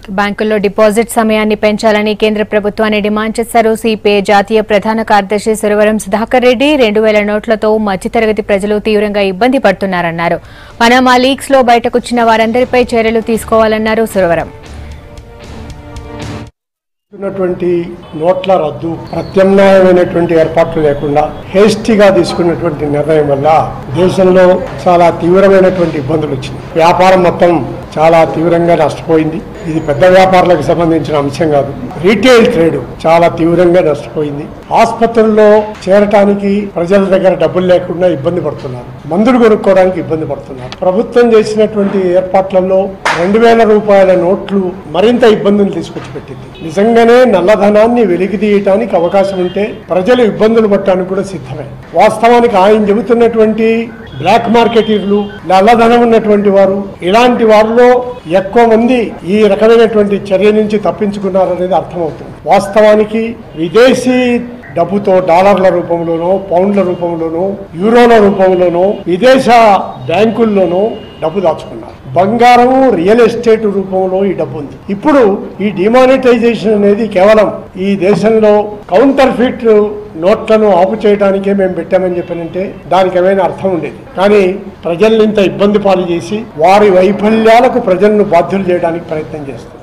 బ్యాంకుల్లో డిపాజిట్ సమయాన్ని పెంచాలని కేంద్ర ప్రభుత్వాన్ని డిమాండ్ చేశారు సిపిఐ జాతీయ ప్రధాన కార్యదర్శి సురవరం సుధాకర్ రెడ్డి రెండు వేల నోట్లతో మధ్యతరగతి ప్రజలు తీవ్రంగా ఇబ్బంది పడుతున్నారన్నారు పనామా లీక్స్ లో బయటకొచ్చిన వారందరిపై చర్యలు తీసుకోవాలన్నారు సురవరం ఉన్నటువంటి నోట్ల రద్దు ప్రత్యామ్నాయమైనటువంటి ఏర్పాట్లు లేకుండా హేస్టీగా తీసుకున్నటువంటి నిర్ణయం వల్ల దేశంలో చాలా తీవ్రమైనటువంటి ఇబ్బందులు వచ్చినాయి వ్యాపారం మొత్తం చాలా తీవ్రంగా నష్టపోయింది ఇది పెద్ద వ్యాపారులకు సంబంధించిన అంశం కాదు రీటైల్ ట్రేడ్ చాలా తీవ్రంగా నష్టపోయింది ఆసుపత్రుల్లో చేరటానికి ప్రజల దగ్గర డబ్బులు లేకుండా ఇబ్బంది పడుతున్నారు మందులు కొనుక్కోవడానికి ఇబ్బంది పడుతున్నారు ప్రభుత్వం చేసినటువంటి ఏర్పాట్లలో రెండు వేల రూపాయల నోట్లు మరింత ఇబ్బందులు తీసుకొచ్చి పెట్టింది నిజంగానే నల్లధనాన్ని వెలికి తీయటానికి అవకాశం ఉంటే ప్రజలు ఇబ్బందులు పట్టడానికి కూడా సిద్ధమే వాస్తవానికి ఆయన చెబుతున్నటువంటి బ్లాక్ మార్కెటీర్లు నల్లధనం ఉన్నటువంటి వారు ఇలాంటి వారిలో ఎక్కువ మంది ఈ రకమైనటువంటి చర్య నుంచి తప్పించుకున్నారనేది అర్థమవుతుంది వాస్తవానికి విదేశీ డబ్బుతో డాలర్ల రూపంలోనో పౌండ్ల రూపంలోనో యూరోల రూపంలోనో విదేశ బ్యాంకుల్లోనో డబ్బు దాచుకున్నారు బంగారము రియల్ ఎస్టేట్ రూపంలో ఈ డబ్బు ఉంది ఇప్పుడు ఈ డిమానిటైజేషన్ అనేది కేవలం ఈ దేశంలో కౌంటర్ ఫిట్ నోట్లను ఆపు చేయడానికే మేము పెట్టామని చెప్పానంటే దానికి ఏమైనా అర్థం ఉండేది కానీ ప్రజల్ని ఇంత ఇబ్బంది పాలు చేసి వారి వైఫల్యాలకు ప్రజలను బాధ్యులు చేయడానికి ప్రయత్నం చేస్తారు